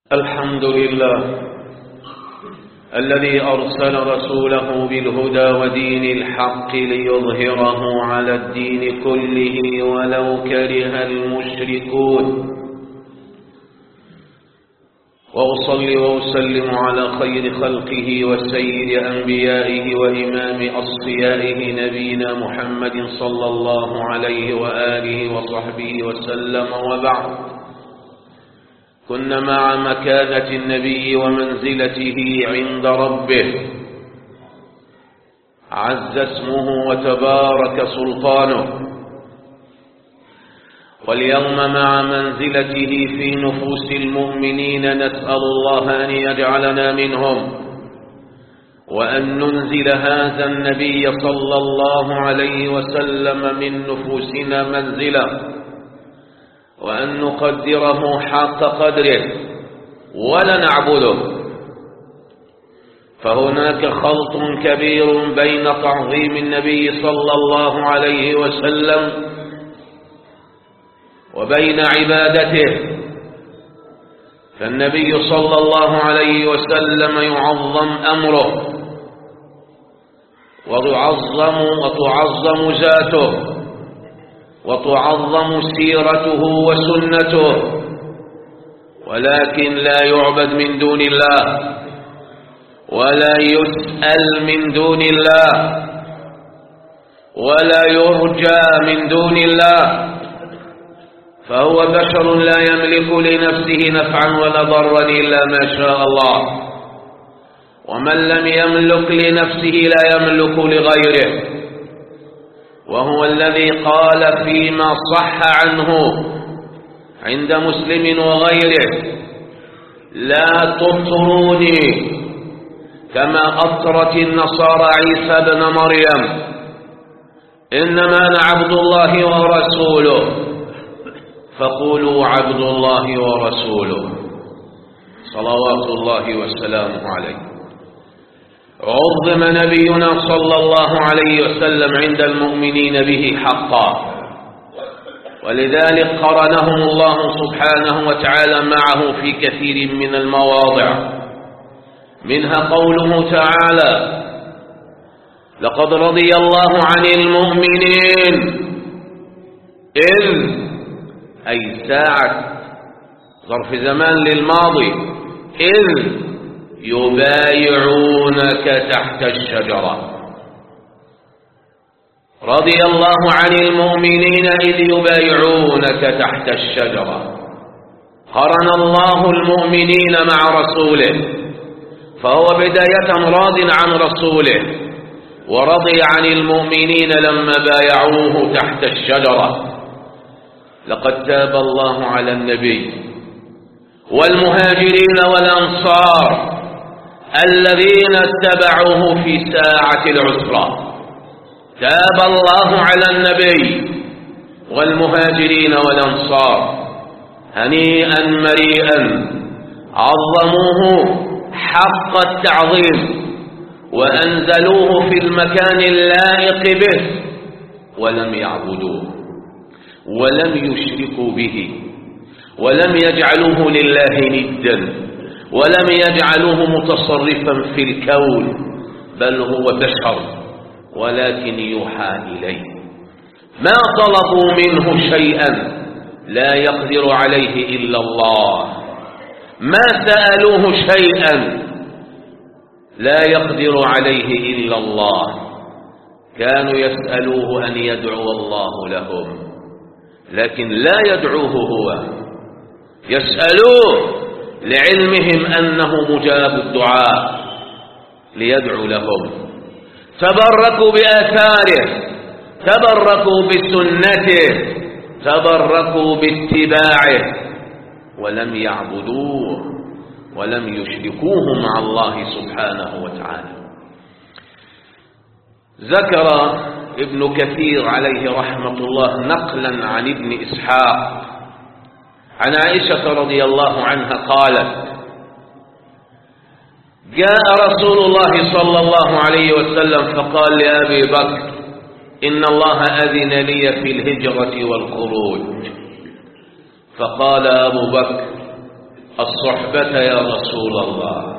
الحمد لله الذي أرسل رسوله بالهدى ودين الحق ليظهره على الدين كله ولو كره المشركون وأصلي وأسلم على خير خلقه وسيد أنبيائه وإمام أصفيائه نبينا محمد صلى الله عليه وآله وصحبه وسلم وبعد كنا مع مكانة النبي ومنزلته عند ربه عز اسمه وتبارك سلطانه واليوم مع منزلته في نفوس المؤمنين نسأل الله أن يجعلنا منهم وأن ننزل هذا النبي صلى الله عليه وسلم من نفوسنا منزله وأن نقدره حق قدره ولا نعبده فهناك خلط كبير بين تعظيم النبي صلى الله عليه وسلم وبين عبادته فالنبي صلى الله عليه وسلم يعظم أمره ويعظم وتعظم ذاته وتعظم سيرته وسنته ولكن لا يعبد من دون الله ولا يسأل من دون الله ولا يرجى من دون الله فهو بشر لا يملك لنفسه نفعا ولا ضرا إلا ما شاء الله ومن لم يملك لنفسه لا يملك لغيره وهو الذي قال فيما صح عنه عند مسلم وغيره لا تطروني كما أطرت النصارى عيسى بن مريم إنما أنا عبد الله ورسوله فقولوا عبد الله ورسوله صلوات الله والسلام عليه عظم نبينا صلى الله عليه وسلم عند المؤمنين به حقا ولذلك قرنهم الله سبحانه وتعالى معه في كثير من المواضع منها قوله تعالى لقد رضي الله عن المؤمنين إذ أي ساعة ظرف زمان للماضي إذ يبايعونك تحت الشجرة رضي الله عن المؤمنين إذ يبايعونك تحت الشجرة قرن الله المؤمنين مع رسوله فهو بداية راض عن رسوله ورضي عن المؤمنين لما بايعوه تحت الشجرة لقد تاب الله على النبي والمهاجرين والأنصار الذين اتبعوه في ساعة العسرة تاب الله على النبي والمهاجرين والأنصار هنيئا مريئا عظموه حق التعظيم وأنزلوه في المكان اللائق به ولم يعبدوه ولم يشركوا به ولم يجعلوه لله ندا ولم يجعلوه متصرفا في الكون بل هو بشر ولكن يوحى إليه ما طلبوا منه شيئا لا يقدر عليه إلا الله ما سألوه شيئا لا يقدر عليه إلا الله كانوا يسألوه أن يدعو الله لهم لكن لا يدعوه هو يسألوه لعلمهم أنه مجاب الدعاء ليدعو لهم تبركوا بآثاره تبركوا بسنته تبركوا باتباعه ولم يعبدوه ولم يشركوه مع الله سبحانه وتعالى ذكر ابن كثير عليه رحمة الله نقلا عن ابن إسحاق عن عائشة رضي الله عنها قالت جاء رسول الله صلى الله عليه وسلم فقال لأبي بكر إن الله أذن لي في الهجرة والخروج فقال أبو بكر الصحبة يا رسول الله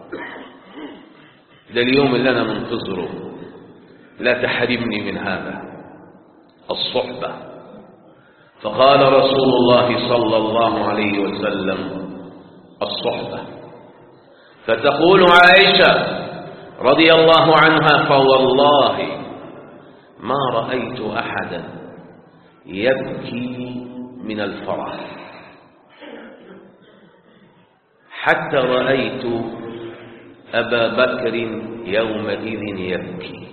ده اليوم اللي أنا منتظره لا تحرمني من هذا الصحبة فقال رسول الله صلى الله عليه وسلم الصحبة فتقول عائشة رضي الله عنها فوالله ما رأيت أحدا يبكي من الفرح حتى رأيت أبا بكر يومئذ يبكي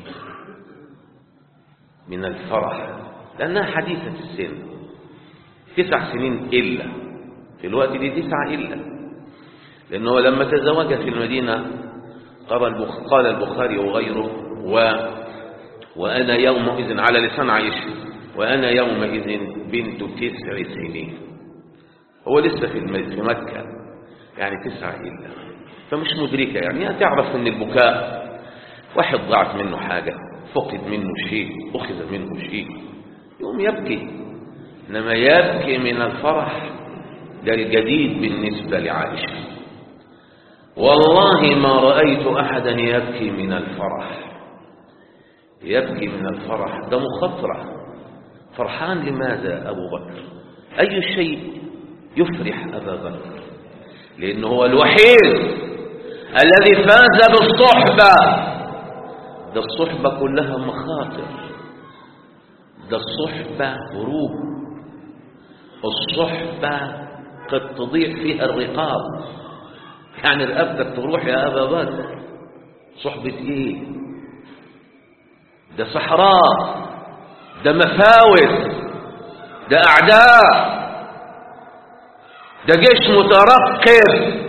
من الفرح لأنها حديثة السن تسع سنين إلا في الوقت دي تسعة إلا لأنه لما تزوج في المدينة قال البخاري وغيره و وأنا يومئذ على لسان عائشة وأنا يومئذ بنت تسع سنين هو لسه في في مكة يعني تسعة إلا فمش مدركة يعني تعرف أن البكاء واحد ضاعت منه حاجة فقد منه شيء أخذ منه شيء يقوم يبكي إنما يبكي من الفرح ده الجديد بالنسبة لعائشة والله ما رأيت أحدا يبكي من الفرح يبكي من الفرح ده مخطرة فرحان لماذا أبو بكر أي شيء يفرح أبا بكر لأنه هو الوحيد الذي فاز بالصحبة ده الصحبة كلها مخاطر ده الصحبة هروب الصحبة قد تضيع فيها الرقاب يعني رقبتك تروح يا أبا بكر صحبة إيه ده صحراء ده مفاوز ده أعداء ده جيش مترقب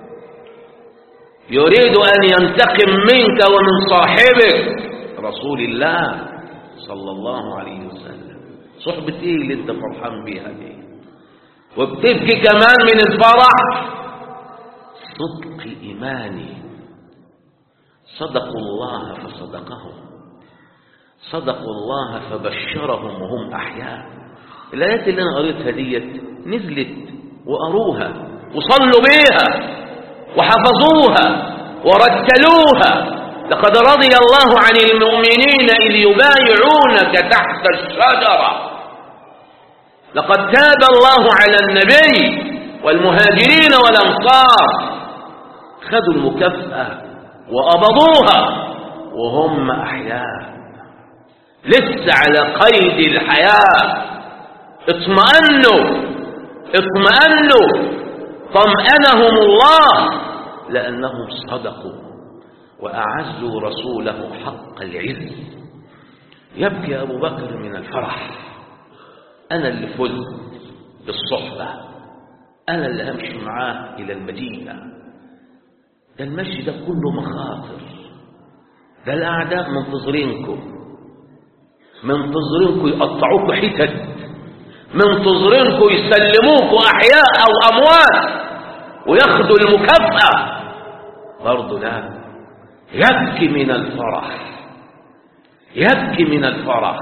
يريد أن ينتقم منك ومن صاحبك رسول الله صلى الله عليه وسلم صحبة ايه اللي انت فرحان بيها دي وبتبكي كمان من الفرح صدق إيماني صدقوا الله فصدقهم صدقوا الله فبشرهم وهم أحياء الآيات اللي أنا قريتها ديت نزلت وقروها وصلوا بيها وحفظوها ورتلوها لقد رضي الله عن المؤمنين إذ يبايعونك تحت الشجرة لقد تاب الله على النبي والمهاجرين والأنصار خذوا المكافأة وقبضوها وهم أحياء لسه على قيد الحياة اطمأنوا اطمأنوا طمأنهم الله لأنهم صدقوا وأعزوا رسوله حق العز يبكي أبو بكر من الفرح أنا اللي فزت بالصحبة أنا اللي همشي معاه إلى المدينة ده المشي ده كله مخاطر ده الأعداء منتظرينكم منتظرينكم يقطعوكوا حتت منتظرينكم يسلموكوا أحياء أو أموات وياخدوا المكافأة برضه لا يبكي من الفرح يبكي من الفرح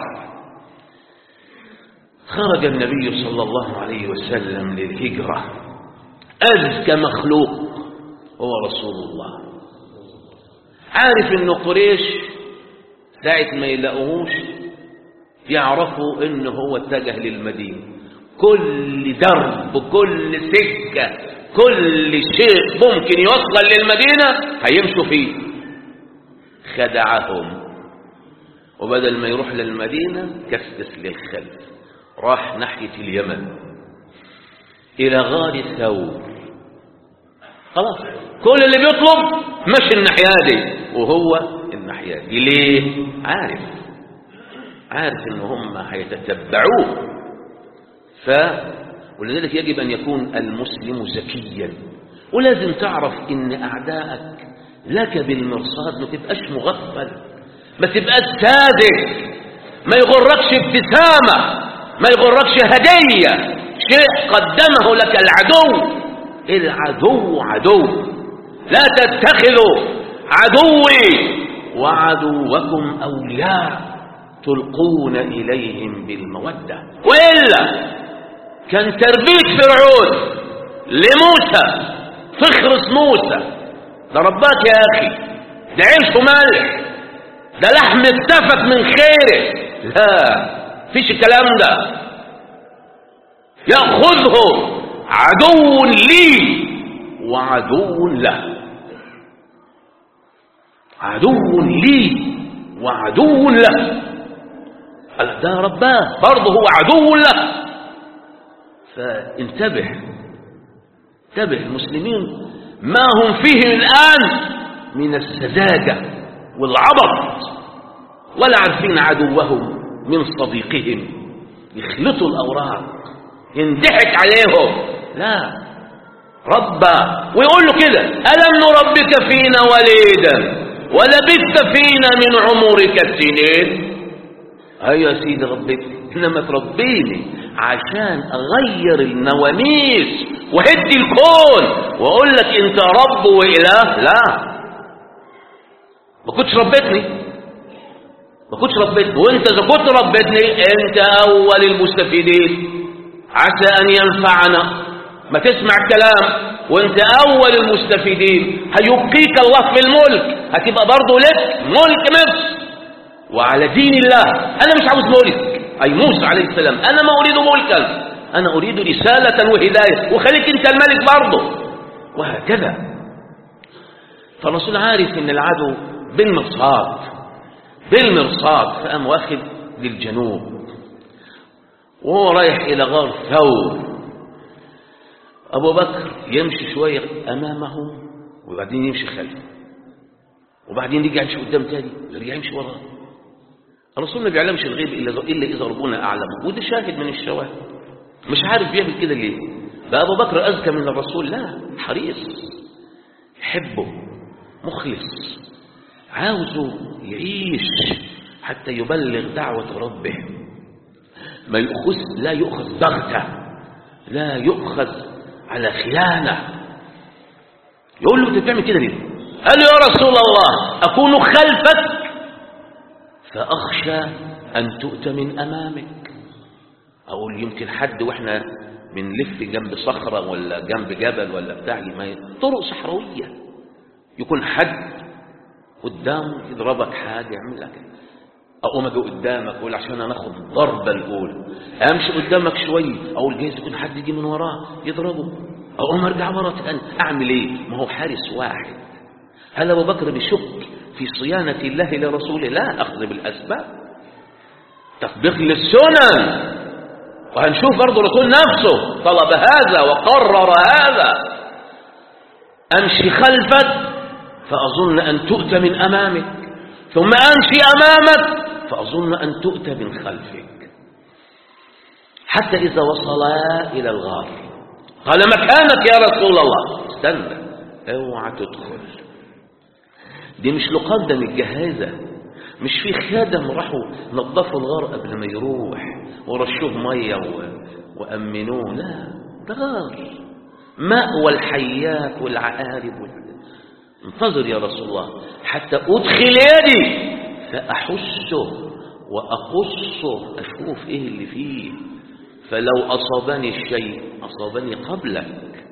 خرج النبي صلى الله عليه وسلم للهجرة أزكى مخلوق هو رسول الله عارف ان قريش ساعة ما يلاقوهوش يعرفوا ان هو اتجه للمدينة كل درب كل سكة كل شيء ممكن يوصل للمدينة هيمشوا فيه خدعهم وبدل ما يروح للمدينة كسس للخلف راح ناحية اليمن إلى غار ثور خلاص كل اللي بيطلب مشي الناحية دي وهو الناحية دي ليه؟ عارف عارف ان هم هيتتبعوه ف ولذلك يجب أن يكون المسلم ذكيا ولازم تعرف ان أعدائك لك بالمرصاد ما تبقاش مغفل ما تبقاش ساذج ما يغركش ابتسامة ما يغركش هدية شيء قدمه لك العدو العدو عدو لا تتخذوا عدوي وعدوكم أولياء تلقون إليهم بالمودة وإلا كان تربية فرعون لموسى تخرس موسى ده رباك يا أخي ده عيش وملح ده لحم اتفت من خيره لا فيش الكلام ده يأخذه عدو لي وعدو له عدو لي وعدو له قال ده رباه برضه هو عدو له فانتبه انتبه المسلمين ما هم فيه الآن من السذاجة والعبط ولا عارفين عدوهم من صديقهم يخلطوا الأوراق ينضحك عليهم لا ربى ويقول له كده ألم نربك فينا وليدا ولبثت فينا من عمرك السنين أيوة يا سيدي ربك إنما تربيني عشان أغير النواميس وهدي الكون وأقول لك أنت رب وإله لا ما كنتش ربيتني ما كنتش ربيتني وانت اذا كنت ربيتني انت اول المستفيدين عسى ان ينفعنا ما تسمع الكلام وانت اول المستفيدين هيبقيك الله في الملك هتبقى برضه لك ملك مصر وعلى دين الله انا مش عاوز ملك اي موسى عليه السلام انا ما اريد ملكا انا اريد رسالة وهداية وخليك انت الملك برضه وهكذا فالرسول عارف ان العدو بالمرصاد بالمرصاد فقام واخد للجنوب وهو رايح الى غار ثور ابو بكر يمشي شويه امامه وبعدين يمشي خلفه وبعدين يرجع يمشي قدام تاني ويرجع يمشي وراه الرسول ما بيعلمش الغيب الا الا اذا ربنا اعلمه وده شاهد من الشواهد مش عارف بيعمل كده ليه بقى ابو بكر اذكى من الرسول لا حريص يحبه مخلص عاوزه يعيش حتى يبلغ دعوة ربه ما يؤخذ لا يؤخذ ضغطة لا يؤخذ على خيانة يقول له انت بتعمل كده ليه قال له يا رسول الله أكون خلفك فأخشى أن تؤت من أمامك أقول يمكن حد وإحنا بنلف جنب صخرة ولا جنب جبل ولا بتاع ما طرق صحراوية يكون حد قدام يضربك حاجة يعمل لك أقوم أجي قدامك أقول عشان أنا آخد الضربة الأولى أمشي قدامك شوية أقول جايز يكون حد يجي من وراه يضربه أقوم أرجع ورا تاني أعمل إيه؟ ما هو حارس واحد هل أبو بكر بيشك في صيانة الله لرسوله لا أخذ بالأسباب تطبيق للسنن وهنشوف برضه الرسول نفسه طلب هذا وقرر هذا أمشي خلفك فأظن أن تؤت من أمامك ثم أمشي أمامك فأظن أن تؤت من خلفك حتى إذا وصلا إلى الغار قال مكانك يا رسول الله استنى اوعى تدخل دي مش لقادة متجهزة مش في خادم راحوا نظفوا الغار قبل ما يروح ورشوه مية و... وأمنوه لا ده غار مأوى الحيات والعقارب وال... انتظر يا رسول الله حتى أدخل يدي فأحسه وأقصه أشوف إيه اللي فيه فلو أصابني الشيء أصابني قبلك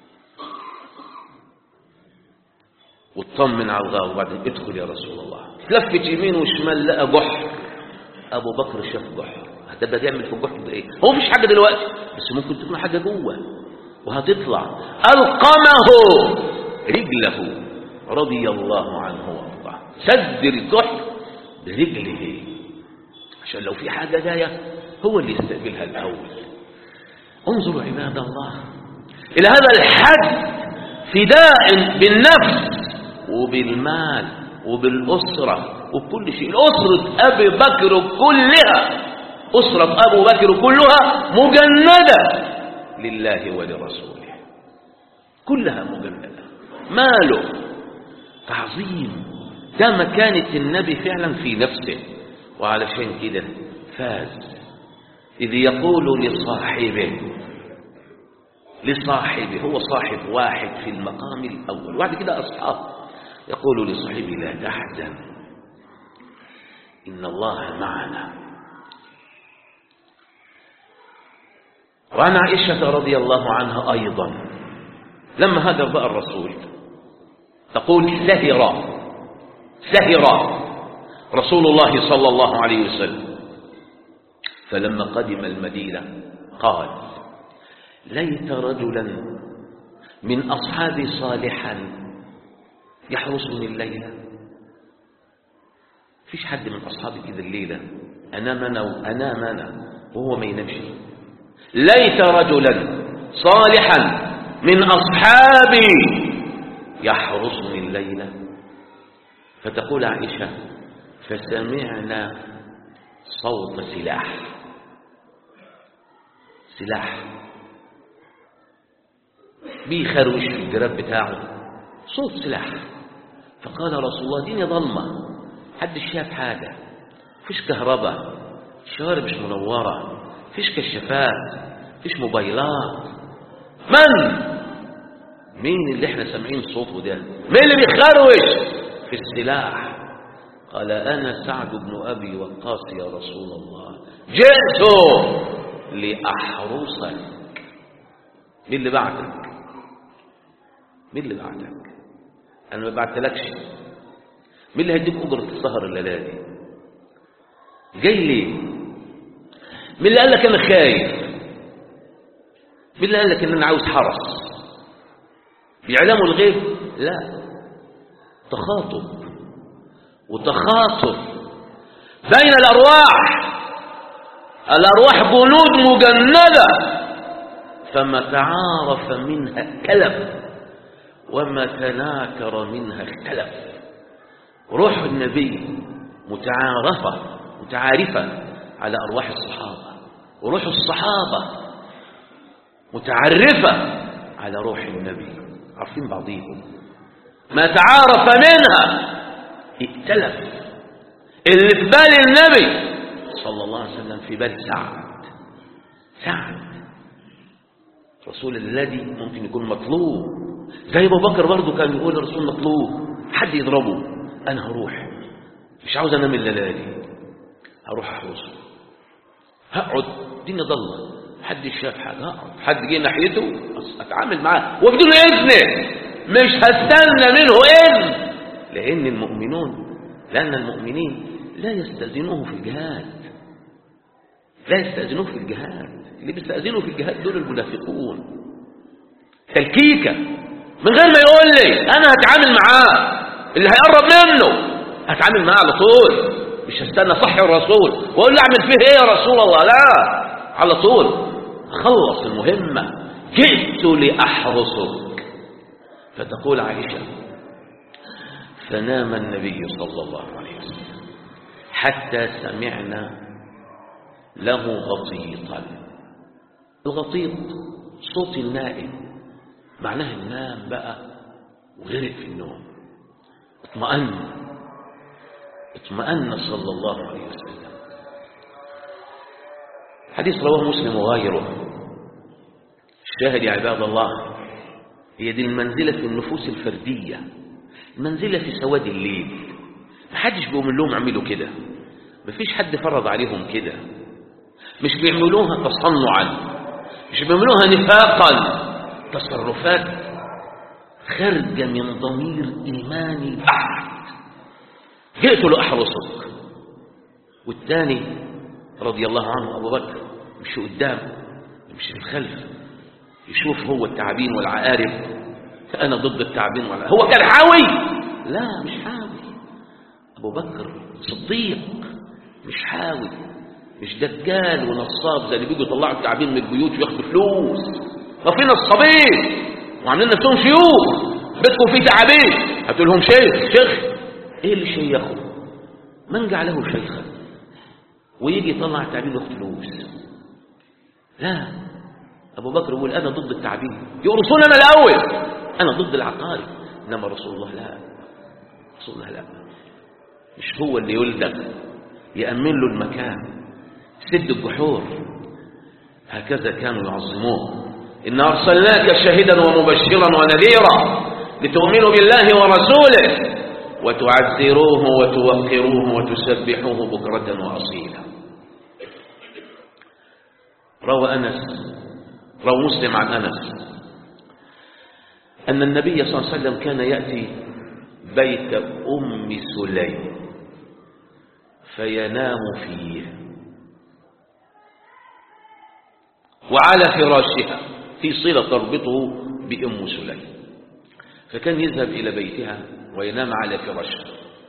واطمن على الغار وبعدين ادخل يا رسول الله لفت يمين وشمال لقى جحر أبو بكر شاف جحر هتبقى تعمل في الجحر ده إيه هو مفيش حاجة دلوقتي بس ممكن تكون حاجة جوه وهتطلع ألقمه رجله رضي الله عنه وارضاه سد الجحر برجله عشان لو في حاجة جاية هو اللي يستقبلها الأول انظروا عباد الله إلى هذا الحد فداء بالنفس وبالمال وبالأسرة وكل شيء أسرة أبي بكر كلها أسرة أبو بكر كلها مجندة لله ولرسوله كلها مجندة ماله تعظيم ده مكانة النبي فعلا في نفسه وعلشان كده فاز إذ يقول لصاحبه لصاحبه هو صاحب واحد في المقام الأول وبعد كده أصحاب يقول لصاحبه لا تحزن إن الله معنا وعن عائشة رضي الله عنها أيضا لما هاجر بقى الرسول تقول سهر سهر رسول الله صلى الله عليه وسلم فلما قدم المدينة قال ليت رجلا من أصحابي صالحا يحرسني الليلة فيش حد من أصحابي كده الليلة أنام أنا وأنام أنا وهو ما ينامش ليت رجلا صالحا من أصحابي يحرسني الليلة فتقول عائشة فسمعنا صوت سلاح سلاح بيخروش في الجراب بتاعه صوت سلاح فقال رسول الله ديني ظلمة حدش شاف حاجة فيش كهرباء الشوارع مش منورة فيش كشافات فيش موبايلات من مين اللي احنا سامعين صوته ده مين اللي بيخروش في السلاح قال انا سعد بن ابي وقاص يا رسول الله جئت لاحرسك مين اللي بعتك مين اللي بعتك انا ما بعتلكش مين اللي هيديك اجره السهر الليله دي جاي ليه مين اللي قال لك انا خايف مين اللي قال لك ان انا عاوز حرس بيعلموا الغيب لا تخاطب وتخاطب بين الارواح الارواح جنود مجنده فما تعارف منها ائتلف وما تناكر منها اختلف روح النبي متعارفة متعارفة على أرواح الصحابة وروح الصحابة متعرفة على روح النبي عارفين بعضيهم ما تعارف منها ائتلف اللي في بال النبي صلى الله عليه وسلم في بال سعد سعد رسول الذي ممكن يكون مطلوب زي ابو بكر برضه كان يقول الرسول مطلوب حد يضربه انا هروح مش عاوز انام الليله دي هروح احرسه هقعد الدنيا ضلمه حد شاف حاجه هقعد حد جه ناحيته اتعامل معاه وبدون اذنه مش هستنى منه اذن لان المؤمنون لان المؤمنين لا يستاذنوه في الجهاد لا يستاذنوه في الجهاد اللي بيستاذنوا في الجهاد دول المنافقون تلكيكه من غير ما يقول لي انا هتعامل معاه اللي هيقرب منه هتعامل معاه على طول مش هستنى صحي الرسول واقول له اعمل فيه ايه يا رسول الله لا على طول خلص المهمة جئت لأحرسك فتقول عائشة فنام النبي صلى الله عليه وسلم حتى سمعنا له غطيطا الغطيط صوت النائم معناه النام بقى وغرق في النوم اطمأن اطمأن صلى الله عليه وسلم حديث رواه مسلم وغيره الشاهد يا عباد الله هي دي المنزلة في النفوس الفردية المنزلة في سواد الليل محدش بيقوم لهم اعملوا كده مفيش حد فرض عليهم كده مش بيعملوها تصنعا مش بيعملوها نفاقا تصرفات خارجة من ضمير إيماني بحت جئت لأحرسك والثاني رضي الله عنه أبو بكر يمشي قدام يمشي في الخلف يشوف هو التعابين والعقارب أنا ضد التعابين والعقارب هو كان حاوي لا مش حاوي أبو بكر صديق مش حاوي مش دجال ونصاب زي اللي بيجوا يطلعوا التعابين من البيوت وياخدوا فلوس ما في نصابين وعاملين نفسهم شيوخ بيتكم فيه تعابين هتقول لهم شيخ شيخ ايه اللي شيخه من جعله شيخا ويجي يطلع التعبين وياخد فلوس لا ابو بكر يقول انا ضد التعبين يقرصون انا الاول انا ضد العقارب انما رسول الله لا رسول الله لا مش هو اللي يلدغ يأمن له المكان سد الجحور هكذا كانوا يعظموه إن أرسلناك شاهدا ومبشرا ونذيرا لتؤمنوا بالله ورسوله وتعزروه وتوقروه وتسبحوه بكرة وأصيلا روى أنس روى مسلم عن أنس أن النبي صلى الله عليه وسلم كان يأتي بيت أم سليم فينام فيه وعلى فراشها في صلة تربطه بأم سليم فكان يذهب إلى بيتها وينام على فراشها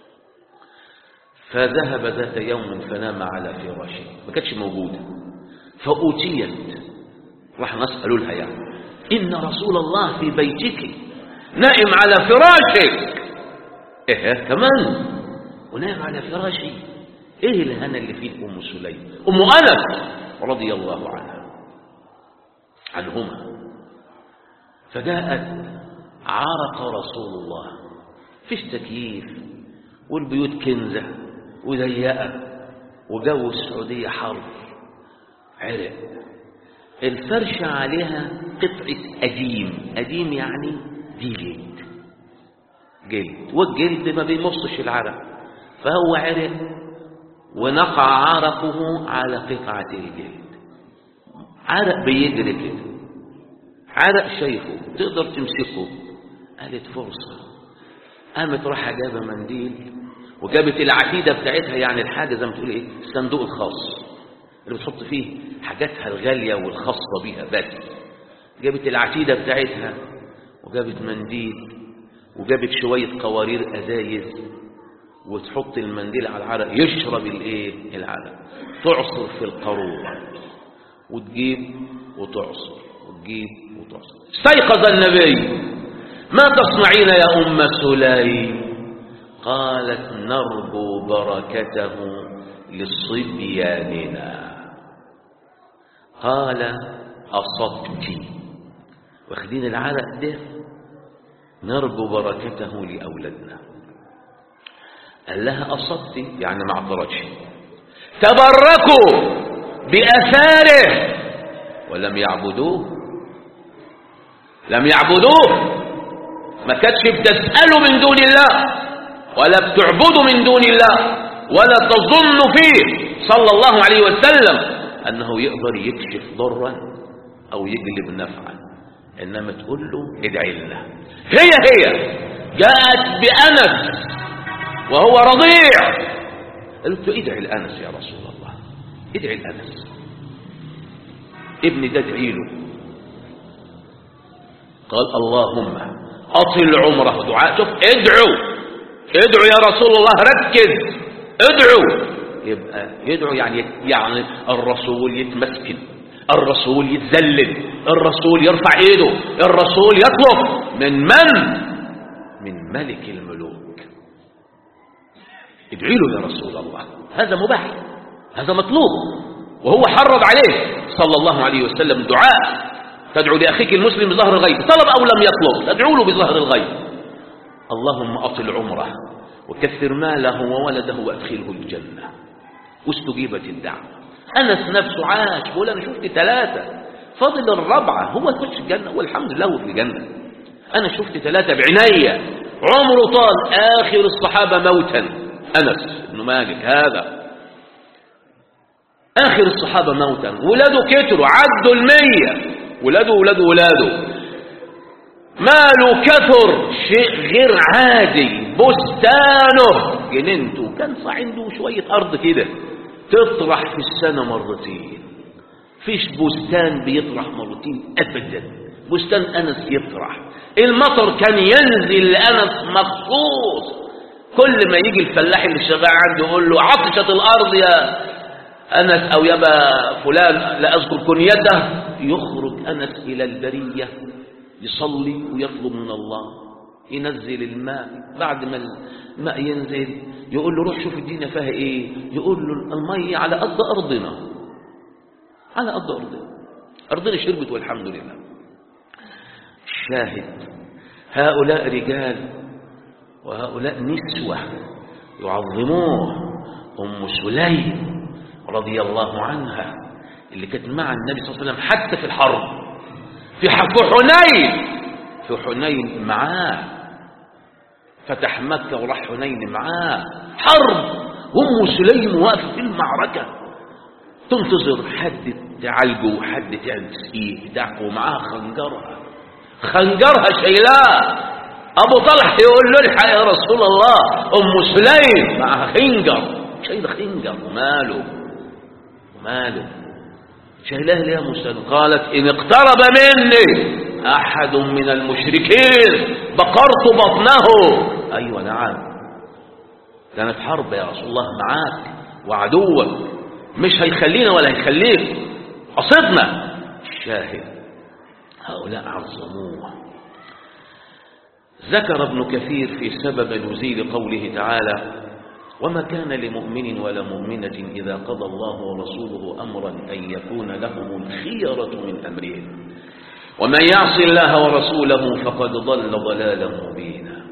فذهب ذات يوم فنام على فراشه ما كانتش موجودة فأوتيت راح نسألوا لها يعني إن رسول الله في بيتك نائم على فراشك إيه كمان ونائم على فراشي إيه الهنا اللي فيه أم سليم أم أنس رضي الله عنها عنهما فجاءت عرق رسول الله فيش تكييف والبيوت كنزة وضيقة وجو السعودية حر عرق الفرشة عليها قطعة أديم أديم يعني دي جلد جلد والجلد ما بيمصش العرق فهو عرق ونقع عرقه على قطعة الجلد عرق بيجري كده عرق شايفه تقدر تمسكه قالت فرصة قامت راح جابة منديل وجابت العتيدة بتاعتها يعني الحاجة زي ما تقول ايه الصندوق الخاص اللي بتحط فيه حاجاتها الغالية والخاصة بيها بس جابت العتيدة بتاعتها وجابت منديل وجابت شوية قوارير أزايز وتحط المنديل على العرق يشرب الايه العرق تعصر في القارورة وتجيب وتعصر وتجيب وتعصر استيقظ النبي ما تصنعين يا أم سليم قالت نرجو بركته لصبياننا قال أصبت واخدين العرق ده نرجو بركته لأولادنا قال لها أصبت يعني ما اعترضش تبركوا بأثاره ولم يعبدوه لم يعبدوه ما كانتش بتسألوا من دون الله ولا بتعبدوا من دون الله ولا تظن فيه صلى الله عليه وسلم أنه يقدر يكشف ضرا أو يجلب نفعا إنما تقول له ادعي لنا هي هي جاءت بأنس وهو رضيع قالت له ادعي لأنس يا رسول الله ادعي لأنس ابني ده ادعي له قال اللهم أطل عمره دعاء شوف ادعوا ادعوا يا رسول الله ركز ادعوا يبقى يدعو يعني يعني الرسول يتمسكن الرسول يتذلل الرسول يرفع ايده الرسول يطلب من من من ملك الملوك ادعي له يا رسول الله هذا مباح هذا مطلوب وهو حرض عليه صلى الله عليه وسلم دعاء تدعو لأخيك المسلم بظهر الغيب طلب أو لم يطلب تدعو له بظهر الغيب اللهم أطل عمره وكثر ماله وولده وأدخله الجنة واستجيبت الدعوة أنس نفسه عاش بقول أنا شفت ثلاثة فاضل الرابعة هو يخش الجنة والحمد لله هو في الجنة أنا شفت ثلاثة بعناية عمره طال آخر الصحابة موتا أنس بن مالك هذا آخر الصحابة موتا ولاده كتروا عدوا المية ولاده ولاده ولاده ماله كثر شيء غير عادي بستانه جننته كان عنده شوية أرض كده تطرح في السنة مرتين فيش بستان بيطرح مرتين أبدا بستان أنس يطرح المطر كان ينزل لأنس مخصوص كل ما يجي الفلاح اللي شغال عنده يقول له عطشت الأرض يا أنس أو يبا فلان لا أذكر كنيته يخرج أنس إلى البرية يصلي ويطلب من الله ينزل الماء بعد ما الماء ينزل يقول له روح شوف الدنيا فيها ايه يقول له المية على قد أرضنا على قد أرضنا أرضنا شربت والحمد لله الشاهد هؤلاء رجال وهؤلاء نسوة يعظموه أم سليم رضي الله عنها اللي كانت مع النبي صلى الله عليه وسلم حتى في الحرب في حنين في حنين معاه فتح مكة وراح حنين معاه حرب أم سليم واقفة في المعركة تنتظر حد تعالجه وحد تسقيه بتاعه ومعاها خنجرها خنجرها شيلاه ابو طلحه يقول له الحق يا رسول الله ام سليم معها خنجر شايل خنجر وماله وماله شايلاه ليه يا مسلم قالت ان اقترب مني احد من المشركين بقرت بطنه ايوه نعم كانت حرب يا رسول الله معاك وعدوك مش هيخلينا ولا هيخليك قصدنا الشاهد هؤلاء عظموه ذكر ابن كثير في سبب نزيل قوله تعالى وما كان لمؤمن ولا مؤمنة إذا قضى الله ورسوله أمرا أن يكون لهم الخيرة من أمرهم ومن يعص الله ورسوله فقد ضل ضلالا مبينا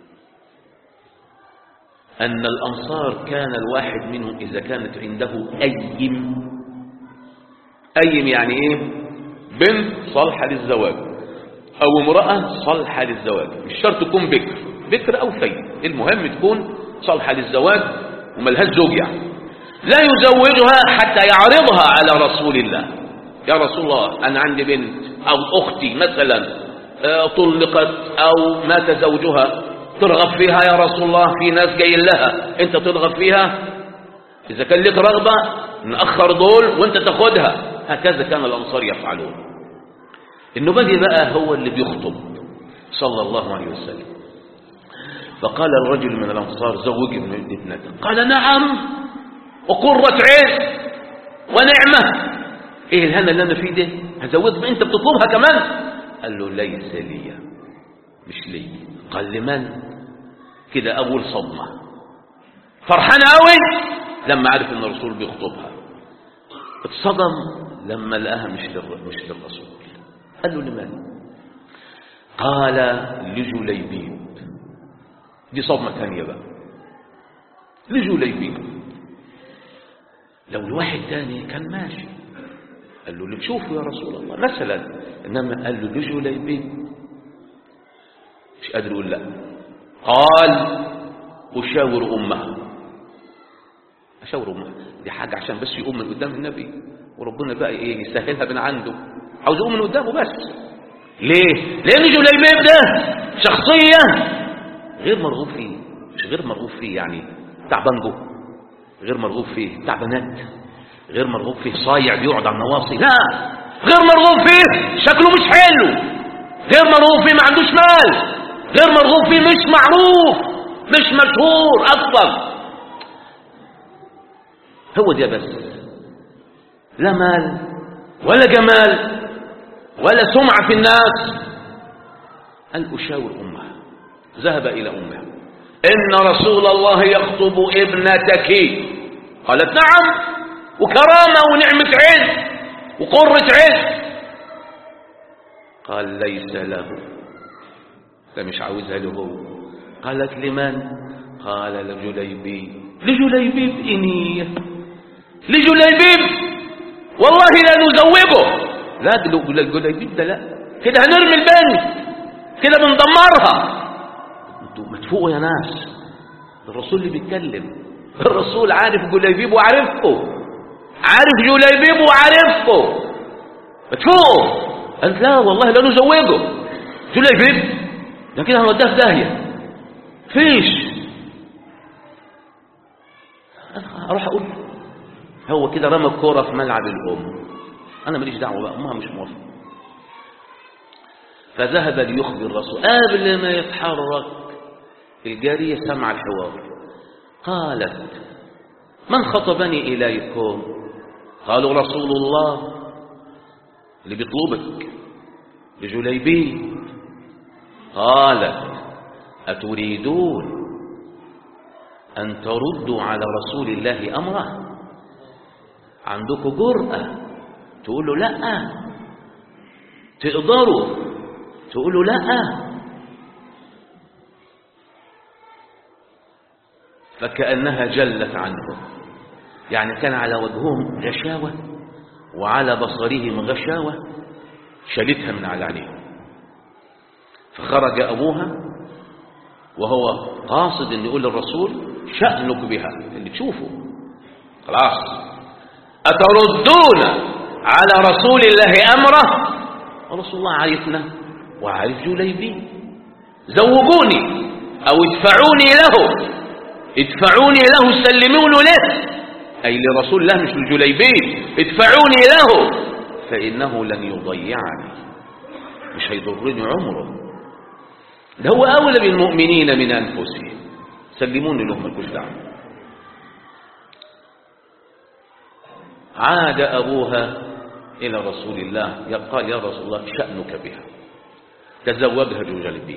أن الأنصار كان الواحد منهم إذا كانت عنده أيم أيم يعني إيه بنت صالحة للزواج أو امرأة صالحة للزواج مش شرط تكون بكر بكر أو ثيب المهم تكون صالحة للزواج وملهاش زوج يعني لا يزوجها حتى يعرضها على رسول الله يا رسول الله أنا عندي بنت أو أختي مثلا طلقت أو مات زوجها ترغب فيها يا رسول الله في ناس جايين لها أنت ترغب فيها إذا كان لك رغبة نأخر دول وأنت تاخدها هكذا كان الأنصار يفعلون النبادي بقى هو اللي بيخطب صلى الله عليه وسلم فقال الرجل من الأنصار زوج ابنته قال نعم وقرة عين ونعمة ايه الهنا اللي انا فيه ده هزوج انت بتطلبها كمان قال له ليس لي مش لي قال لمن كده اول صدمة فرحان قوي لما عرف ان الرسول بيخطبها اتصدم لما لقاها مش مش للرسول قال له لمن قال لجليبيب دي صدمة ثانية بقى لجليبيب لو الواحد تاني كان ماشي قال له شوفوا يا رسول الله مثلا انما قال له لجليبيب مش قادر يقول لا قال اشاور امها اشاور امها دي حاجه عشان بس يقوم من قدام النبي وربنا بقى ايه يسهلها من عنده عاوز يقوم من قدامه بس ليه لان جليبيب ده شخصيه غير مرغوب فيه مش غير مرغوب فيه يعني بتاع بانجو غير مرغوب فيه بتاع بنات غير مرغوب فيه صايع بيقعد على النواصي لا غير مرغوب فيه شكله مش حلو غير مرغوب فيه ما عندوش مال غير مرغوب فيه مش معروف مش مشهور اصلا هو ده بس لا مال ولا جمال ولا سمعة في الناس أن أشاور أمها ذهب إلى أمها إن رسول الله يخطب ابنتك قالت نعم وكرامة ونعمة عز وقرة عز قال ليس له ده مش عاوزها له هو قالت لمن قال لجليبيب لجليبيب إني لجليبيب والله لا نزوجه لا ده الجليبيب ده لا كده هنرمي البنت كده بندمرها انتوا ما تفوقوا يا ناس الرسول اللي بيتكلم الرسول عارف جليبيب وعارفه عارف جليبيب وعارفه ما تفوقوا قالت لا والله لا نزوجه جليبيب ده كده هنوديه في داهيه فيش اروح اقول هو كده رمى الكوره في ملعب الام انا ماليش دعوه بقى امها مش موافقه فذهب ليخبر الرسول قبل ما يتحرك الجارية سمع الحوار قالت من خطبني إليكم قالوا رسول الله اللي بيطلبك لجليبي قالت أتريدون أن تردوا على رسول الله أمره عندكم جرأة تقولوا لا تقدروا تقولوا لا فكأنها جلت عنهم يعني كان على وجههم غشاوة وعلى بصرهم غشاوة شالتها من على عينيهم فخرج أبوها وهو قاصد أن يقول للرسول شأنك بها اللي تشوفه خلاص أتردون على رسول الله أمره ورسول الله عرفنا وعارف جليبيب زوجوني أو ادفعوني له ادفعوني له سلموني له أي لرسول الله مش لجليبيب ادفعوني له فإنه لن يضيعني مش هيضرني عمره ده هو أولى بالمؤمنين من أنفسهم سلموني له ملكوش دعوه عاد أبوها إلى رسول الله قال يا رسول الله شأنك بها تزوجها جلبيب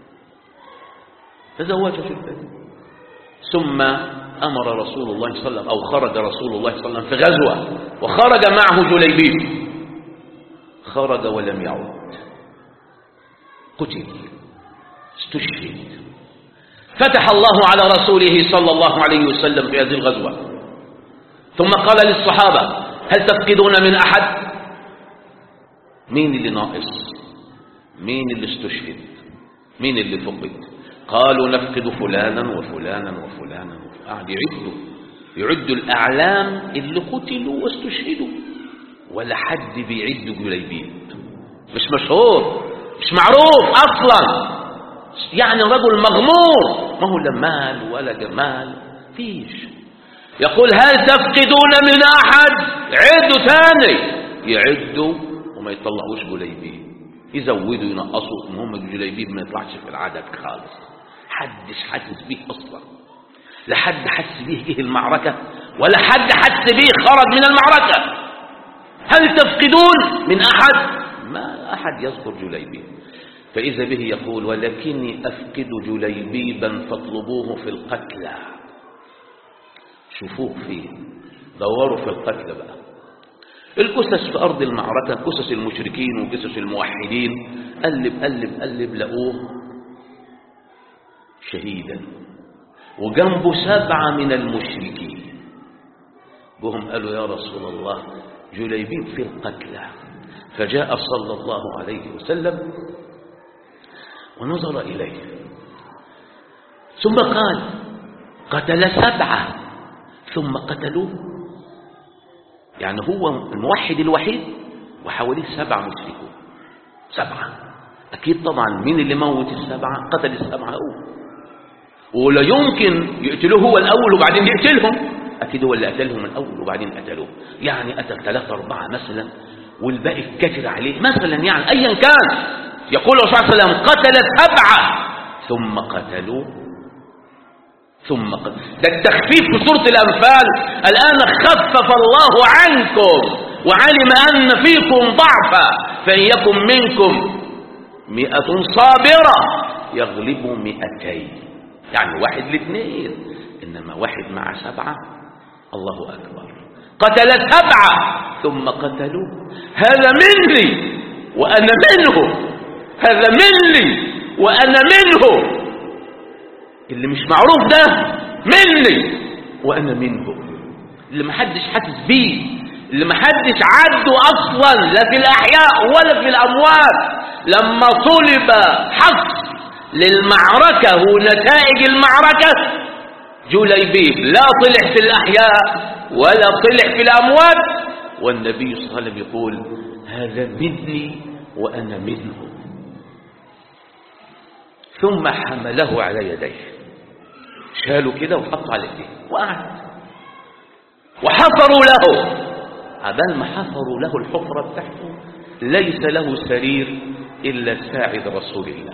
تزوجها جلبيب ثم أمر رسول الله صلى الله عليه وسلم أو خرج رسول الله صلى الله عليه وسلم في غزوة وخرج معه جليبيب خرج ولم يعود قتل استشهد فتح الله على رسوله صلى الله عليه وسلم في هذه الغزوة ثم قال للصحابة هل تفقدون من أحد مين اللي ناقص مين اللي استشهد مين اللي فقد قالوا نفقد فلانا وفلانا وفلانا قعد يعدوا يعدوا الأعلام اللي قتلوا واستشهدوا ولا حد بيعد جليبيب مش مشهور مش معروف أصلا يعني رجل مغمور ما هو لا مال ولا جمال فيش يقول هل تفقدون من أحد عدوا ثاني يعدوا وما يطلعوش جليبيب يزودوا ينقصوا المهم الجليبيب ما يطلعش في العدد خالص حدش حاسس بيه أصلا لا حد حس بيه ايه المعركة ولا حد حس بيه خرج من المعركة هل تفقدون من أحد ما أحد يذكر جليبيب فإذا به يقول ولكني أفقد جليبيبا فاطلبوه في القتلى شوفوه فيه دوروا في القتل بقى القصص في أرض المعركة قصص المشركين وقصص الموحدين قلب قلب قلب لقوه شهيدا وجنبه سبعة من المشركين وهم قالوا يا رسول الله جليبيب في القتلى فجاء صلى الله عليه وسلم ونظر إليه ثم قال قتل سبعة ثم قتلوه يعني هو الموحد الوحيد وحواليه سبعة مشركون سبعة أكيد طبعا مين اللي موت السبعة قتل السبعة هو ولا يمكن يقتلوه هو الأول وبعدين يقتلهم أكيد هو اللي قتلهم الأول وبعدين قتلوه يعني قتل ثلاثة أربعة مثلا والباقي اتكتر عليه مثلا يعني أيا كان يقول الرسول صلى الله عليه وسلم قتل سبعة ثم قتلوه ثم قتل ده التخفيف في سورة الأنفال الآن خفف الله عنكم وعلم أن فيكم ضعفا فإن يكن منكم مئة صابرة يغلبوا مئتين يعني واحد لاثنين إنما واحد مع سبعة الله أكبر قتل سبعة ثم قتلوا هذا مني وأنا منه هذا مني وأنا منه اللي مش معروف ده مني وأنا منه اللي محدش حاسس بيه اللي محدش عده أصلا لا في الأحياء ولا في الأموات لما طلب حصر للمعركة ونتائج المعركة جليبيب لا طلع في الأحياء ولا طلع في الأموات والنبي صلى الله عليه وسلم يقول هذا مني وأنا منه ثم حمله على يديه شالوا كده وحطوا على يديه وقعد وحفروا له عبال ما حفروا له الحفرة بتاعته ليس له سرير إلا ساعد رسول الله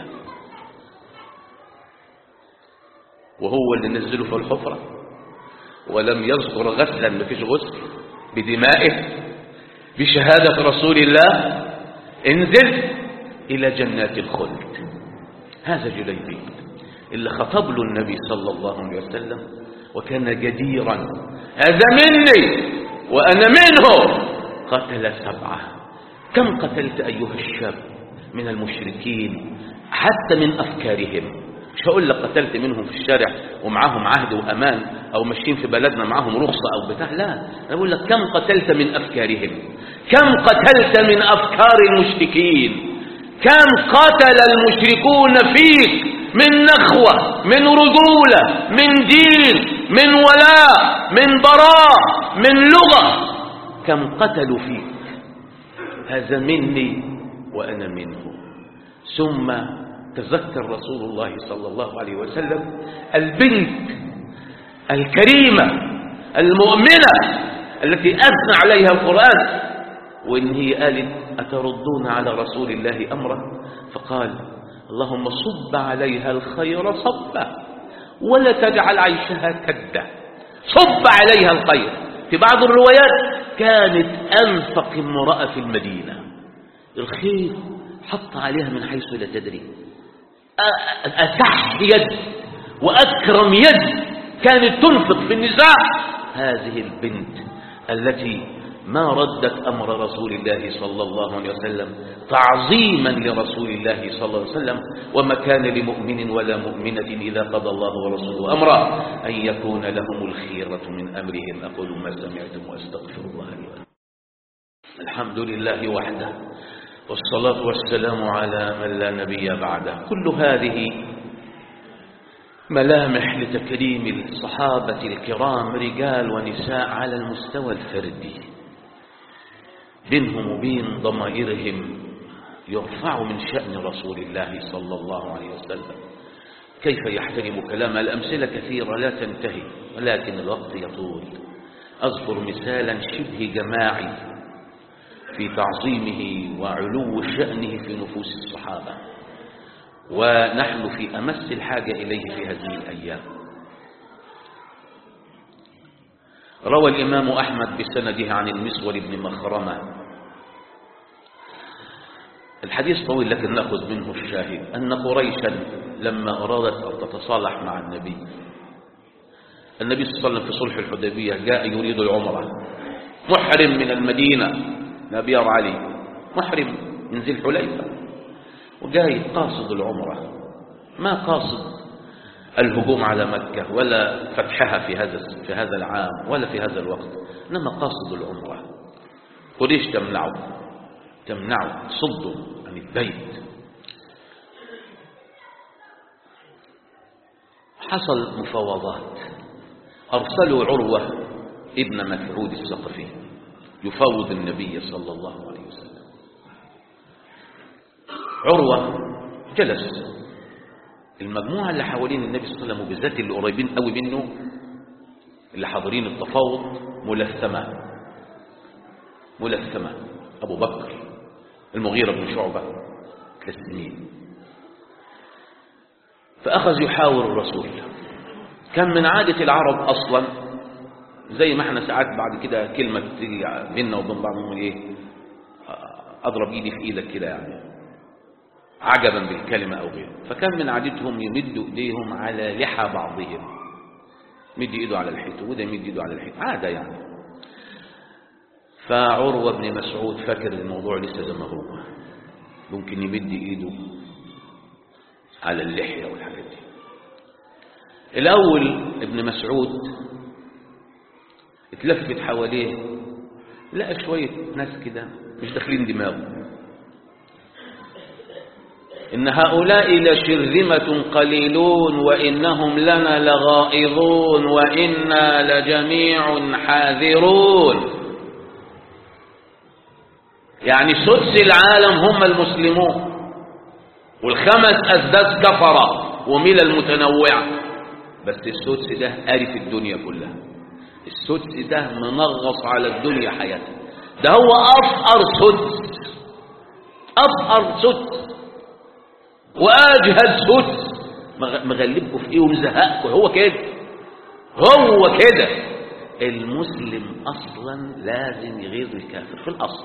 وهو اللي نزله في الحفرة ولم يذكر غسلا ما فيش غسل بدمائه بشهادة رسول الله انزل إلى جنات الخلد هذا جليبيب اللي خطب له النبي صلى الله عليه وسلم وكان جديرا هذا مني وأنا منه قتل سبعة كم قتلت أيها الشاب من المشركين حتى من أفكارهم مش هقول لك قتلت منهم في الشارع ومعاهم عهد وأمان أو ماشيين في بلدنا معاهم رخصة أو بتاع لا أنا بقول لك كم قتلت من أفكارهم كم قتلت من أفكار المشركين كم قتل المشركون فيك من نخوة من رجولة من دين من ولاء من براء من لغة كم قتلوا فيك هذا مني وأنا منه ثم تذكر رسول الله صلى الله عليه وسلم البنت الكريمة المؤمنة التي أثنى عليها القرآن وإن هي قالت أتردون على رسول الله أمره فقال اللهم صب عليها الخير صبا ولا تجعل عيشها كدة صب عليها الخير في بعض الروايات كانت أنفق امرأة في المدينة الخير حط عليها من حيث لا تدري أسح يد وأكرم يد كانت تنفق في النساء هذه البنت التي ما ردت أمر رسول الله صلى الله عليه وسلم تعظيما لرسول الله صلى الله عليه وسلم وما كان لمؤمن ولا مؤمنة إذا قضى الله ورسوله أمرا أن يكون لهم الخيرة من أمرهم أقول ما سمعتم وأستغفر الله لي الحمد لله وحده والصلاة والسلام على من لا نبي بعده كل هذه ملامح لتكريم الصحابة الكرام رجال ونساء على المستوى الفردي بينهم وبين ضمائرهم يرفع من شأن رسول الله صلى الله عليه وسلم كيف يحترم كلام الأمثلة كثيرة لا تنتهي ولكن الوقت يطول أذكر مثالا شبه جماعي في تعظيمه وعلو شأنه في نفوس الصحابة ونحن في أمس الحاجة إليه في هذه الأيام روى الإمام أحمد بسنده عن المسور بن مخرمة الحديث طويل لكن نأخذ منه الشاهد أن قريشا لما أرادت أن تتصالح مع النبي النبي صلى الله عليه وسلم في صلح الحديبية جاء يريد العمرة محرم من المدينة نبي علي محرم من ذي الحليفة وجاي قاصد العمرة ما قاصد الهجوم على مكة ولا فتحها في هذا في هذا العام ولا في هذا الوقت إنما قاصد العمرة قريش تمنعه تمنعه تصده عن البيت حصل مفاوضات أرسلوا عروة ابن مسعود الثقفي يفاوض النبي صلى الله عليه وسلم عروة جلس المجموعة اللي حوالين النبي صلى الله عليه وسلم وبالذات اللي قريبين قوي منه اللي حاضرين التفاوض ملثمة ملثمة أبو بكر المغيرة بن شعبة تسليمين فأخذ يحاور الرسول كان من عادة العرب أصلا زي ما احنا ساعات بعد كده كلمة تيجي بينا وبين بعض نقول ايه أضرب إيدي في إيدك كده يعني عجبا بالكلمة أو غيره فكان من عادتهم يمدوا إيديهم على لحى بعضهم مد إيده على الحيط وده يمد إيده على الحيط عادة يعني فعروة بن مسعود فاكر الموضوع لسه زي ما هو ممكن يمد إيده على اللحية والحاجات دي الأول ابن مسعود اتلفت حواليه لقى شوية ناس كده مش داخلين دماغه إن هؤلاء لشرذمة قليلون وإنهم لنا لغائظون وإنا لجميع حاذرون يعني سدس العالم هم المسلمون والخمس أسداس كفرة وملل متنوعة بس السدس ده قارف الدنيا كلها السدس ده منغص على الدنيا حياته ده هو أفقر سدس أفقر سدس واجهد سدس مغلبكم في ايه ومزهقكم هو كده هو كده المسلم اصلا لازم يغيظ الكافر في الاصل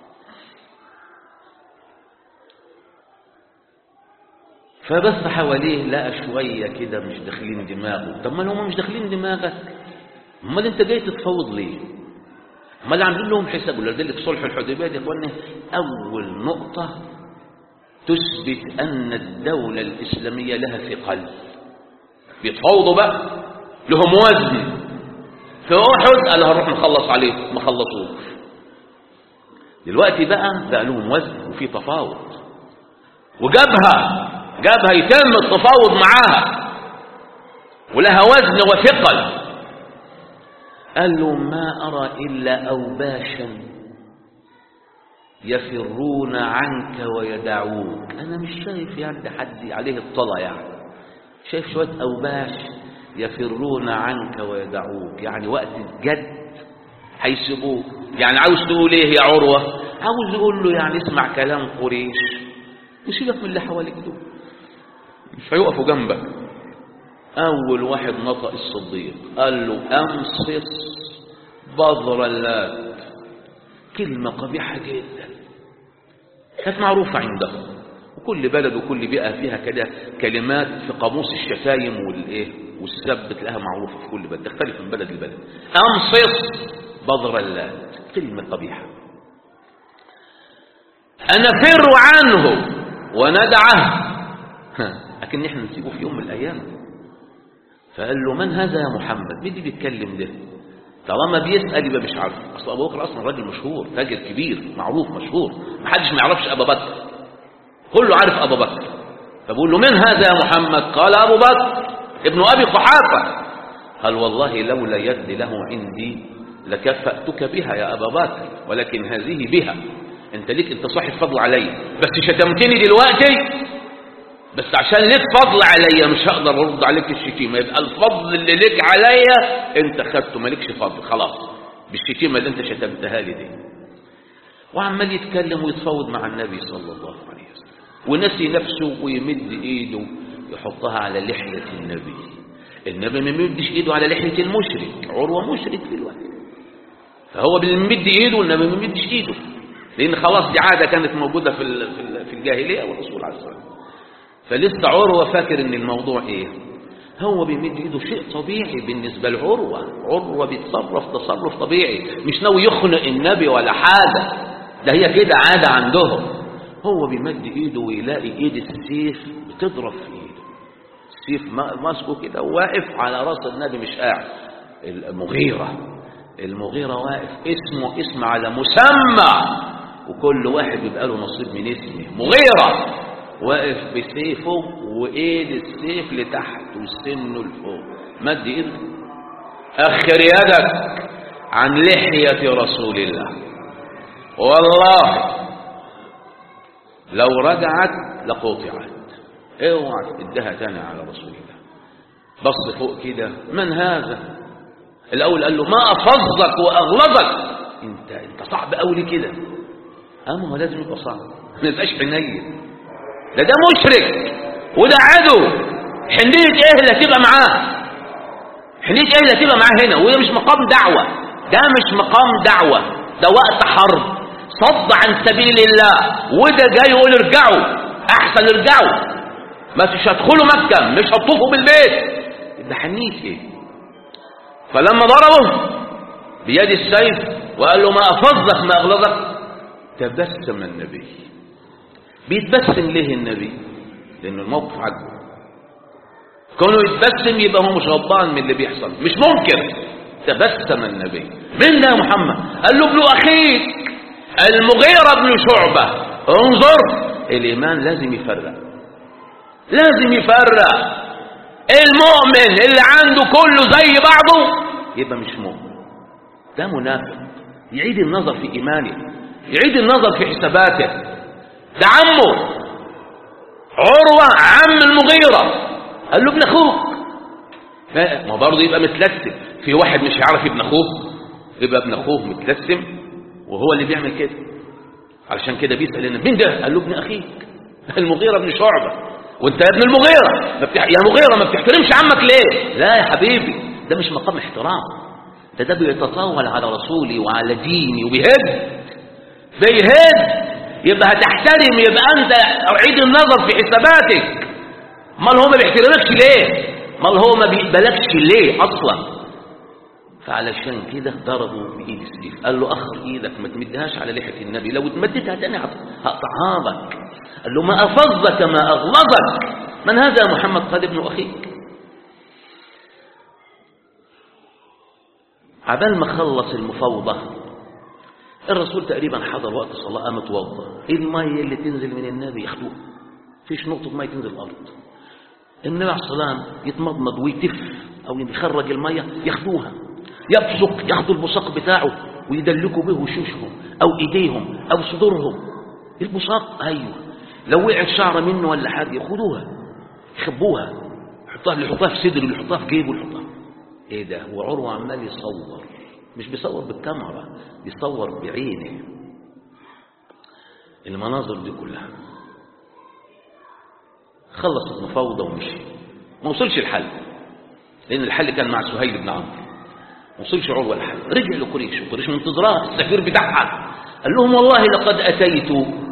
فبس حواليه لقى شويه كده مش داخلين دماغه طب ما هم مش داخلين دماغك امال انت جاي تتفاوض ليه امال عاملين لهم حساب ولذلك صلح الحديبيه يا اخوانا اول نقطه تثبت أن الدولة الإسلامية لها ثقل بيتفاوضوا بقى لهم وزن في أحد قال هنروح نخلص عليه ما خلصوش دلوقتي بقى بقى لهم وزن وفي تفاوض وجابها جابها يتم التفاوض معاها ولها وزن وثقل قال له ما أرى إلا أوباشا يفرون عنك ويدعوك أنا مش شايف يعني حد عليه الطلع يعني شايف شوية أوباش يفرون عنك ويدعوك يعني وقت الجد هيسيبوك يعني عاوز تقول ايه يا عروة عاوز يقول له يعني اسمع كلام قريش يشيلك من اللي حواليك دول مش هيقفوا جنبك أول واحد نطق الصديق قال له أمصص بذر اللات كلمة قبيحة جدا كانت معروفة عندهم وكل بلد وكل بيئة فيها كده كلمات في قاموس الشتايم والايه والسب تلاقيها معروفة في كل بلد تختلف من بلد لبلد أمصص بذر اللات كلمة قبيحة أنفر عنه وندعه لكن احنا نسيبه في يوم من الأيام فقال له من هذا يا محمد مين اللي بيتكلم ده طالما بيسأل يبقى مش عارف أصل أبو بكر أصلا راجل مشهور تاجر كبير معروف مشهور محدش ما يعرفش أبا بكر كله عارف أبا بكر فبقول له من هذا يا محمد قال أبو بكر ابن أبي قحافة قال والله لولا يد له عندي لكفأتك بها يا أبا بكر ولكن هذه بها انت ليك انت صاحب فضل علي بس شتمتني دلوقتي بس عشان ليك فضل عليا مش هقدر ارد عليك الشتيمه يبقى الفضل اللي ليك عليا انت خدته مالكش فضل خلاص بالشتيمه اللي انت شتمتها لي دي وعمال يتكلم ويتفاوض مع النبي صلى الله عليه وسلم ونسي نفسه ويمد ايده يحطها على لحيه النبي النبي ما يمدش ايده على لحيه المشرك عروه مشرك في الوقت فهو بيمد ايده والنبي ما يمدش ايده لان خلاص دي عاده كانت موجوده في في الجاهليه والرسول عليه الصلاه والسلام فلسه عروة فاكر ان الموضوع ايه هو بيمد ايده شيء طبيعي بالنسبة لعروة عروة بيتصرف تصرف طبيعي مش ناوي يخنق النبي ولا حاجة ده هي كده عادة عندهم هو بيمد ايده ويلاقي ايد السيف بتضرب في ايده السيف ماسكه كده وواقف على راس النبي مش قاعد المغيرة المغيرة واقف اسمه اسم على مسمى وكل واحد بيبقى له نصيب من اسمه مغيرة واقف بسيفه وايد السيف لتحت وسنه لفوق مد ايدك اخر يدك عن لحية رسول الله والله لو رجعت لقطعت اوعى تديها تاني على رسول الله بص فوق كده من هذا الاول قال له ما افظك واغلظك انت انت صعب قوي كده اما هو لازم يبقى صعب ما يبقاش حنين ده ده مشرك وده عدو حنية ايه اللي هتبقى معاه حنية ايه اللي هتبقى معاه هنا وده مش مقام دعوة ده مش مقام دعوة ده وقت حرب صد عن سبيل الله وده جاي يقول ارجعوا احسن ارجعوا ما مش هتدخلوا مكة مش هتطوفوا بالبيت ده حنية ايه فلما ضربه بيد السيف وقال له ما افظك ما اغلظك تبسم النبي بيتبسم ليه النبي لأن الموقف عجبه كونه يتبسم يبقى هو مش غضبان من اللي بيحصل مش ممكن تبسم النبي من ده يا محمد قال له ابن أخيك المغيرة بن شعبة انظر الإيمان لازم يفرق لازم يفرق المؤمن اللي عنده كله زي بعضه يبقى مش مؤمن ده منافق يعيد النظر في إيمانه يعيد النظر في حساباته ده عمه عروة عم المغيرة قال له ابن اخوك ما برضه يبقى متلسم في واحد مش هيعرف ابن اخوه يبقى ابن اخوه متلسم وهو اللي بيعمل كده علشان كده بيسأل النبي مين ده قال له ابن اخيك المغيرة ابن شعبة وانت يا ابن المغيرة ما بتح... يا مغيرة ما بتحترمش عمك ليه لا يا حبيبي ده مش مقام احترام ده ده بيتطاول على رسولي وعلى ديني وبيهد بيهد يبقى هتحترم يبقى انت عيد النظر في حساباتك امال هو ما بيحترمكش ليه امال هو ما بيقبلكش ليه اصلا فعلشان كده ضربوا بايد السيف قال له اخر ايدك ما تمدهاش على لحيه النبي لو اتمدتها تاني هقطعها لك قال له ما افظك ما اغلظك من هذا يا محمد قال ابن اخيك عبال ما خلص المفاوضه الرسول تقريبا حضر وقت الصلاة قام اتوضى ايه المية اللي تنزل من النبي ياخدوها فيش نقطة مية تنزل الأرض النبي عليه الصلاة يتمضمض ويتف أو يخرج المية ياخدوها يبصق ياخدوا البصاق بتاعه ويدلكوا به وشوشهم أو إيديهم أو صدورهم البساط أيوه لو وقعت شعرة منه ولا حاجة ياخدوها يخبوها يحطوها اللي يحطوها في صدره اللي يحطوها في جيبه اللي يحطوها ايه ده هو عروة عمال يصور مش بيصور بالكاميرا بيصور بعينه المناظر دي كلها خلص ابن فوضى ومشي ما وصلش الحل لان الحل كان مع سهيل بن عمرو ما وصلش عروة الحل رجع لقريش وقريش منتظراه السفير بتاعها قال لهم والله لقد اتيت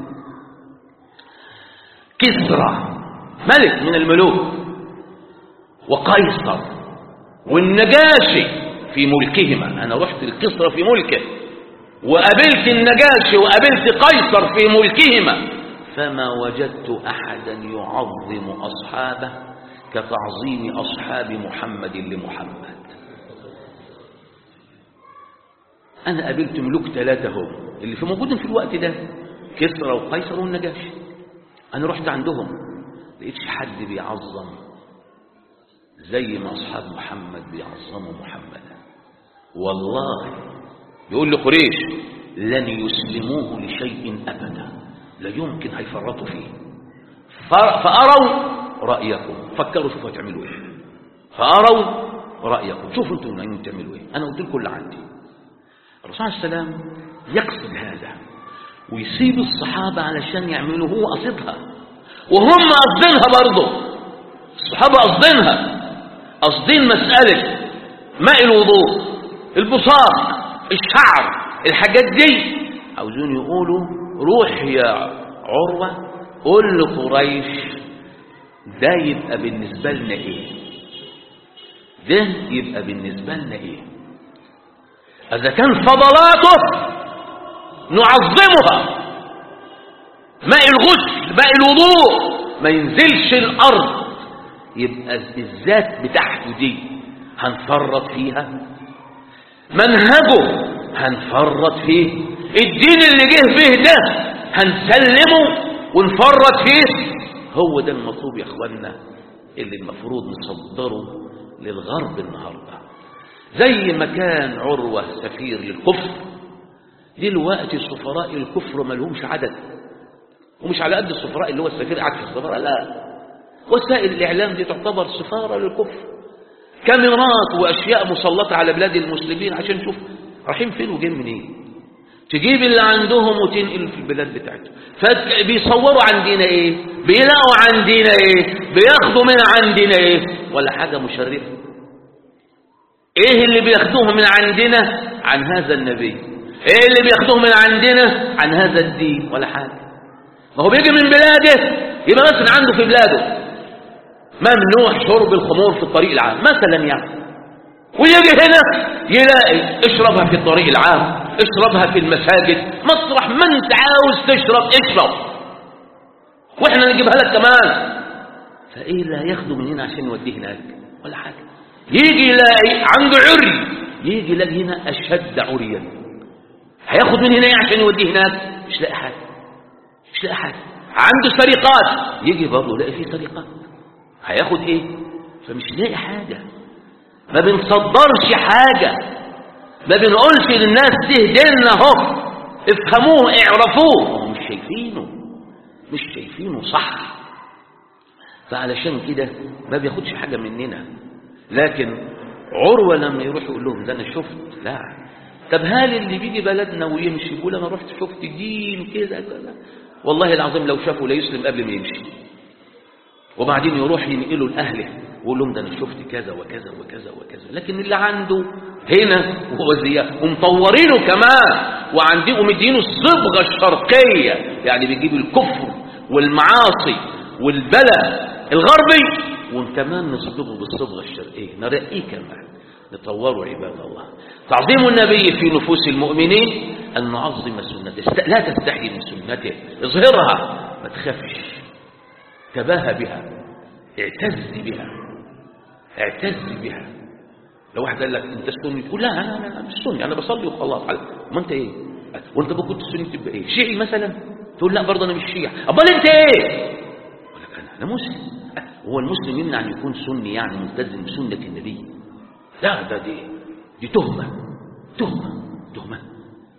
كسرى ملك من الملوك وقيصر والنجاشي في ملكهما أنا رحت الكسرى في ملكه وقابلت النجاشي وقابلت قيصر في ملكهما فما وجدت أحدا يعظم أصحابه كتعظيم أصحاب محمد لمحمد أنا قابلت ملوك ثلاثة هم اللي في موجودين في الوقت ده كسرى وقيصر والنجاشي أنا رحت عندهم لقيتش حد بيعظم زي ما أصحاب محمد بيعظموا محمدا والله يقول لقريش لن يسلموه لشيء أبدا لا يمكن هيفرطوا فيه فأروا رأيكم فكروا شوفوا هتعملوا ايه فأروا رأيكم شوفوا انتم نايمين تعملوا ايه أنا قلت لكم اللي عندي الرسول عليه السلام يقصد هذا ويسيب الصحابة علشان يعملوا هو قصدها وهم قصدينها برضه الصحابة قصدينها قصدين مسألة ماء الوضوء البصاق الشعر الحاجات دي عاوزين يقولوا روح يا عروة قول لقريش ده يبقى بالنسبة لنا ايه ده يبقى بالنسبة لنا ايه اذا كان فضلاته نعظمها ماء الغسل ماء الوضوء ما ينزلش الارض يبقى الذات بتاعته دي هنفرط فيها منهجه هنفرط فيه الدين اللي جه به ده هنسلمه ونفرط فيه هو ده المطلوب يا اخوانا اللي المفروض نصدره للغرب النهارده زي ما كان عروة سفير للكفر دلوقتي سفراء الكفر ما لهمش عدد ومش على قد السفراء اللي هو السفير قاعد في السفارة لا وسائل الإعلام دي تعتبر سفارة للكفر كاميرات وأشياء مسلطة على بلاد المسلمين عشان نشوف رايحين فين وجايين منين تجيب اللي عندهم وتنقل في البلاد بتاعتهم فبيصوروا عندنا ايه بيلاقوا عندنا ايه بياخدوا من عندنا ايه ولا حاجة مشرفة ايه اللي بياخدوه من عندنا عن هذا النبي ايه اللي بياخدوه من عندنا عن هذا الدين ولا حاجة ما هو بيجي من بلاده يبقى مثلا عنده في بلاده ممنوع شرب الخمور في الطريق العام مثلا يعني ويجي هنا يلاقي اشربها في الطريق العام اشربها في المساجد مطرح ما انت عاوز تشرب اشرب واحنا نجيبها لك كمان فايه اللي هياخده من هنا عشان يوديه هناك ولا حاجه يجي يلاقي عنده عري يجي يلاقي هنا اشد عريا هياخد من هنا ايه عشان يوديه هناك مش لاقي حاجه مش لاقي حاجه عنده سرقات يجي برضه يلاقي فيه سرقات هياخد ايه فمش لاقي حاجه ما بنصدرش حاجة ما بنقولش للناس تهدلنا اهو افهموه اعرفوه مش شايفينه مش شايفينه صح فعلشان كده ما بياخدش حاجة مننا لكن عروة لما يروح يقول لهم ده انا شفت لا طب هل اللي بيجي بلدنا ويمشي يقول انا رحت شفت دين كده لا والله العظيم لو شافه لا يسلم قبل ما يمشي وبعدين يروح ينقله لأهله ويقول لهم ده أنا شفت كذا وكذا وكذا وكذا لكن اللي عنده هنا هو زيادة ومطورينه كمان وعندهم مدينه الصبغة الشرقية يعني بيجيب الكفر والمعاصي والبلاء الغربي وكمان نصبغه بالصبغة الشرقية نرقيه كمان نطوره عباد الله تعظيم النبي في نفوس المؤمنين أن نعظم سنته لا تستحي من سنته اظهرها ما تخافش تباهى بها اعتز بها اعتز بها لو واحد قال لك انت سني تقول لا انا انا مش سني انا بصلي وخلاص ما انت ايه وانت بقى كنت سني تبقى ايه شيعي مثلا تقول لا برضه انا مش شيعي امال انت ايه اقول لك انا انا مسلم هو المسلم يمنع ان يكون سني يعني ملتزم بسنه النبي لا ده دي دي تهمه تهمه تهمه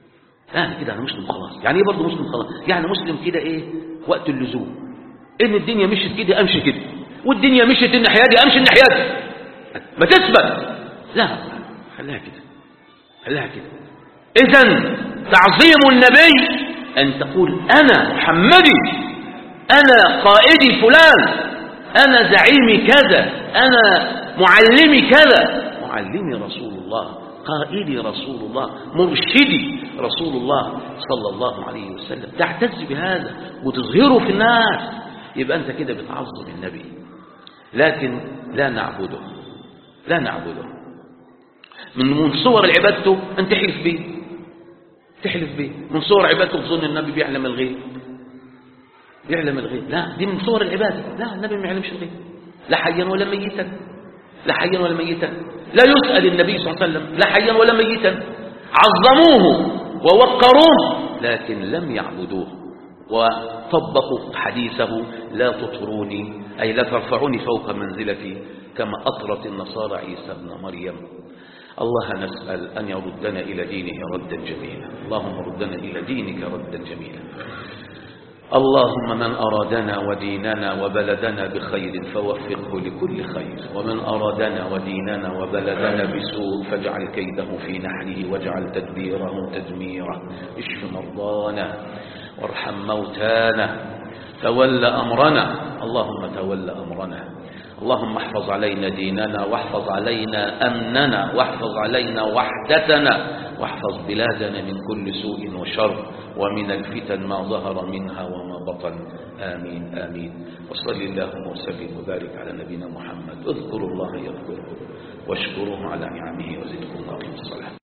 لا كده انا مسلم خلاص يعني ايه برضه مسلم خلاص يعني مسلم كده ايه وقت اللزوم ان الدنيا مشيت كده امشي كده والدنيا مشيت الناحيه دي امشي الناحيه دي ما تثبت لا خليها كده خليها كده اذا تعظيم النبي ان تقول انا محمدي انا قائدي فلان انا زعيمي كذا انا معلمي كذا معلمي رسول الله قائدي رسول الله مرشدي رسول الله صلى الله عليه وسلم تعتز بهذا وتظهره في الناس يبقى أنت كده بتعظم النبي لكن لا نعبده لا نعبده من من صور عبادته أن تحلف به تحلف به من صور عبادته تظن النبي بيعلم الغيب بيعلم الغيب لا دي من صور العبادة لا النبي ما يعلمش الغيب لا حيا ولا ميتا لا حيا ولا ميتا لا يسأل النبي صلى الله عليه وسلم لا حيا ولا ميتا عظموه ووقروه لكن لم يعبدوه وطبقوا حديثه لا تطروني أي لا ترفعوني فوق منزلتي كما أطرت النصارى عيسى ابن مريم الله نسأل أن يردنا إلى دينه ردا جميلا اللهم ردنا إلى دينك ردا جميلا اللهم من أرادنا وديننا وبلدنا بخير فوفقه لكل خير ومن أرادنا وديننا وبلدنا بسوء فاجعل كيده في نحره واجعل تدبيره تدميره اشف مرضانا وارحم موتانا تول أمرنا اللهم تول أمرنا اللهم احفظ علينا ديننا واحفظ علينا أمننا واحفظ علينا وحدتنا واحفظ بلادنا من كل سوء وشر ومن الفتن ما ظهر منها وما بطن آمين آمين وصل اللهم وسلم وبارك على نبينا محمد اذكروا الله يذكركم واشكروه على نعمه وزدكم الله الصلاة